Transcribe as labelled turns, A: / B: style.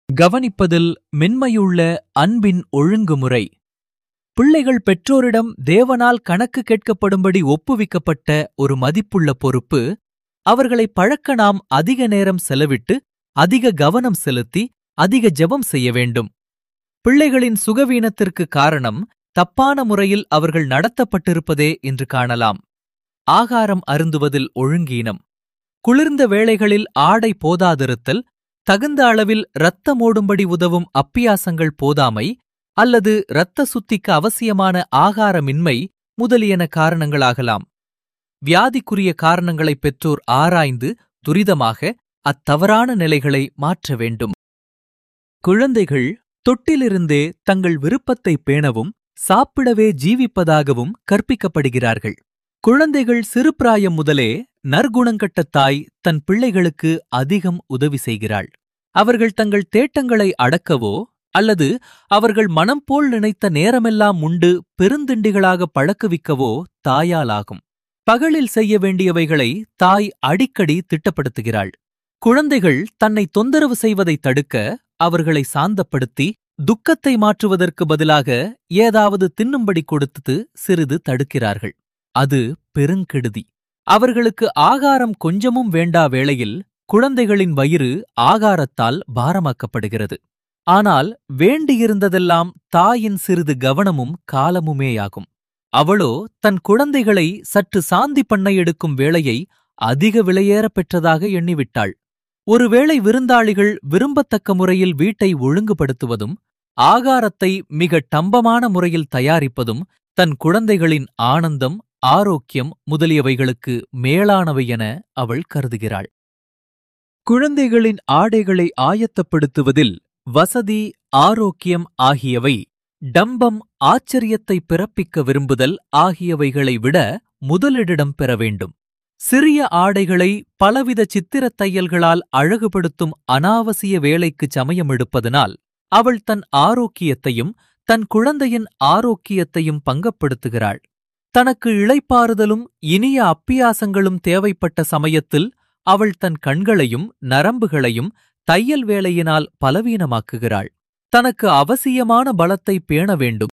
A: கவனிப்பதில் மென்மையுள்ள அன்பின் ஒழுங்குமுறை பிள்ளைகள் பெற்றோரிடம் தேவனால் கணக்கு கேட்கப்படும்படி ஒப்புவிக்கப்பட்ட ஒரு மதிப்புள்ள பொறுப்பு அவர்களை பழக்க நாம் அதிக நேரம் செலவிட்டு அதிக கவனம் செலுத்தி அதிக ஜெபம் செய்ய வேண்டும் பிள்ளைகளின் சுகவீனத்திற்கு காரணம் தப்பான முறையில் அவர்கள் நடத்தப்பட்டிருப்பதே என்று காணலாம் ஆகாரம் அருந்துவதில் ஒழுங்கீனம் குளிர்ந்த வேளைகளில் ஆடை போதாதிருத்தல் தகுந்த அளவில் இரத்தமோடும்படி உதவும் அப்பியாசங்கள் போதாமை அல்லது இரத்த சுத்திக்கு அவசியமான ஆகாரமின்மை முதலியன காரணங்களாகலாம் வியாதிக்குரிய காரணங்களை பெற்றோர் ஆராய்ந்து துரிதமாக அத்தவறான நிலைகளை மாற்ற வேண்டும் குழந்தைகள் தொட்டிலிருந்தே தங்கள் விருப்பத்தை பேணவும் சாப்பிடவே ஜீவிப்பதாகவும் கற்பிக்கப்படுகிறார்கள் குழந்தைகள் சிறுபிராயம் முதலே நற்குணங்கட்ட தாய் தன் பிள்ளைகளுக்கு அதிகம் உதவி செய்கிறாள் அவர்கள் தங்கள் தேட்டங்களை அடக்கவோ அல்லது அவர்கள் மனம் போல் நினைத்த நேரமெல்லாம் உண்டு பெருந்திண்டிகளாக பழக்குவிக்கவோ தாயாலாகும் பகலில் செய்ய வேண்டியவைகளை தாய் அடிக்கடி திட்டப்படுத்துகிறாள் குழந்தைகள் தன்னை தொந்தரவு செய்வதை தடுக்க அவர்களை சாந்தப்படுத்தி துக்கத்தை மாற்றுவதற்கு பதிலாக ஏதாவது தின்னும்படி கொடுத்து சிறிது தடுக்கிறார்கள் அது பெருங்கெடுதி அவர்களுக்கு ஆகாரம் கொஞ்சமும் வேண்டா வேளையில் குழந்தைகளின் வயிறு ஆகாரத்தால் பாரமாக்கப்படுகிறது ஆனால் வேண்டியிருந்ததெல்லாம் தாயின் சிறிது கவனமும் காலமுமேயாகும் அவளோ தன் குழந்தைகளை சற்று சாந்தி பண்ண எடுக்கும் வேளையை அதிக விலையேறப் பெற்றதாக எண்ணிவிட்டாள் ஒருவேளை விருந்தாளிகள் விரும்பத்தக்க முறையில் வீட்டை ஒழுங்குபடுத்துவதும் ஆகாரத்தை மிக டம்பமான முறையில் தயாரிப்பதும் தன் குழந்தைகளின் ஆனந்தம் ஆரோக்கியம் முதலியவைகளுக்கு மேலானவை என அவள் கருதுகிறாள் குழந்தைகளின் ஆடைகளை ஆயத்தப்படுத்துவதில் வசதி ஆரோக்கியம் ஆகியவை டம்பம் ஆச்சரியத்தை பிறப்பிக்க விரும்புதல் ஆகியவைகளை விட முதலிடம் பெற வேண்டும் சிறிய ஆடைகளை பலவித சித்திரத் தையல்களால் அழகுபடுத்தும் அனாவசிய வேலைக்குச் சமயம் எடுப்பதனால் அவள் தன் ஆரோக்கியத்தையும் தன் குழந்தையின் ஆரோக்கியத்தையும் பங்கப்படுத்துகிறாள் தனக்கு இளைப்பாறுதலும் இனிய அப்பியாசங்களும் தேவைப்பட்ட சமயத்தில் அவள் தன் கண்களையும் நரம்புகளையும் தையல் வேலையினால் பலவீனமாக்குகிறாள் தனக்கு அவசியமான பலத்தை பேண வேண்டும்